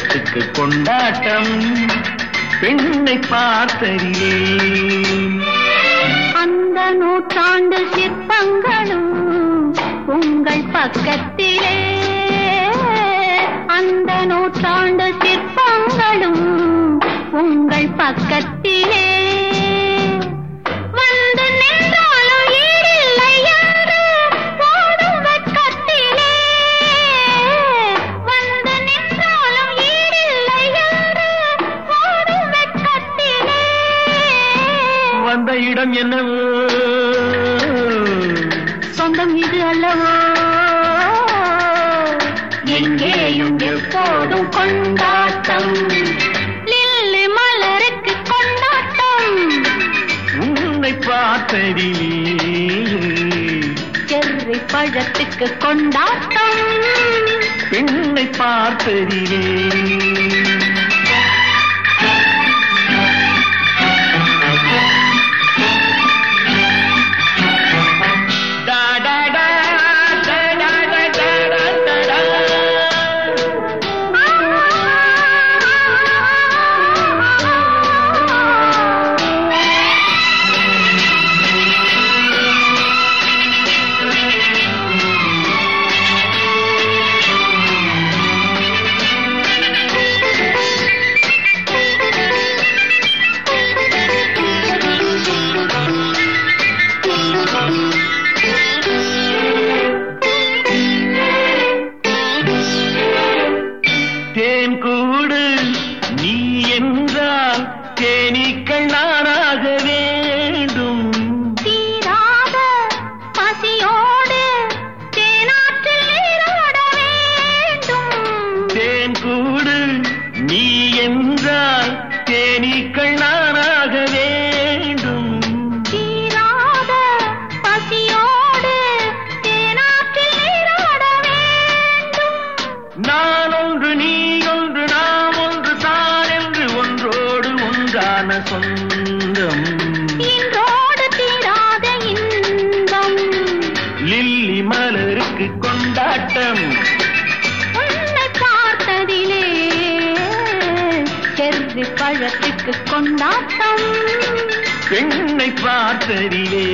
பழத்துக்கு கொண்டாட்டம் பெண்ணை பார்த்தறியே அந்த நூற்றாண்டு சிற்பங்களும் உங்கள் பக்கத்திலே அந்த நூற்றாண்டு சிற்பங்களும் உங்கள் பக்கத்திலே வந்து நின்றாலும் ஈடில்லை என்று ஓடும் வெட்கத்திலே. வந்து நின்றாலும் ஈடில்லை என்று ஓடும் வெட்கத்திலே. வந்த இடம் என்னவோ சொந்தம் இது அல்லவோ எங்கேயும் எப்போதும் கொண்டாட்டம் லில்லி மலருக்கு கொண்டாட்டம் உன்னை பார்த்தறியே செர்ரி பழத்துக்கு கொண்டாட்டம் பெண்ணை பார்த்தறியே டா டா டா, டா டா டா, டா டா டா டா. தேன் கூடு நீ என்றால் தேனீக்கள் நானாக வேண்டும் தீராத பசியோடு தேனாற்றில் நீராட வேண்டும் தேன் கூடு நீ என்றால் தேனீக்கள் நானாக வேண்டும் தீராத பசியோடு தேனாற்றில் நீராட வேண்டும் நான் ஒன்று நீ ஒன்று நாம் ஒன்று தான் என்று ஒன்றோடு ஒன்றான சொந்தம் இன்றோடு தீராத இன்பம் லில்லி மலருக்கு கொண்டாட்டம் உன்னை பார்த்ததிலே செர்ரி பழத்துக்கு கொண்டாட்டம் பெண்ணை பார்த்தறிவே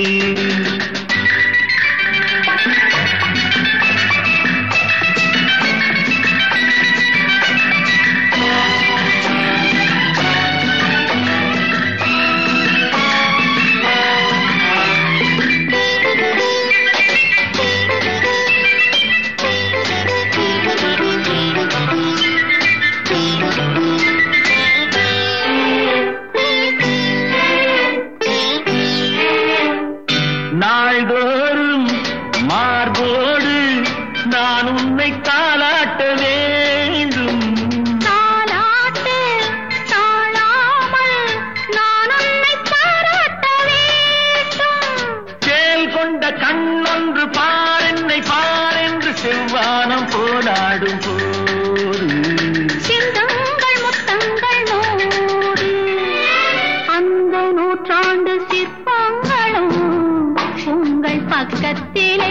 நாள்தோறும் மார்போடு நான் உன்னை தாளாட்ட வேண்டும் தாலாட்டு தாழாமல் நான் உன்னை பாராட்ட வேண்டும் சேல் கொண்ட கண்ணொன்று பார் என்னை பார் என்று செவ்வானம் போராடும் போது சிந்தங்கள் முத்தங்கள் நூறு அந்த நூற்றாண்டு சிற்பங்களும் உங்கள் பக்கத்திலே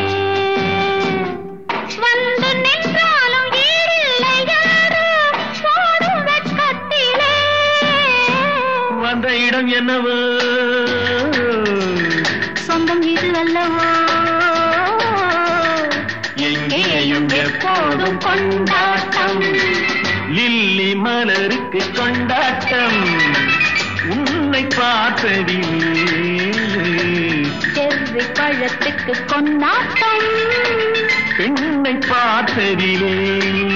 வந்து நின்றாலும் ஈடில்லை யாரு ஓடும் வெட்கத்திலே வந்த இடம் என்னவோ சொந்தம் இது அல்லவோ எங்கேயும் எப்போதும் கொண்டாட்டம் லில்லி மலருக்கு கொண்டாட்டம் உன்னை பார்த்ததிலே செவ்வி பழத்துக்கு கொண்டாட்டம் பெண்ணை பார்த்ததிலே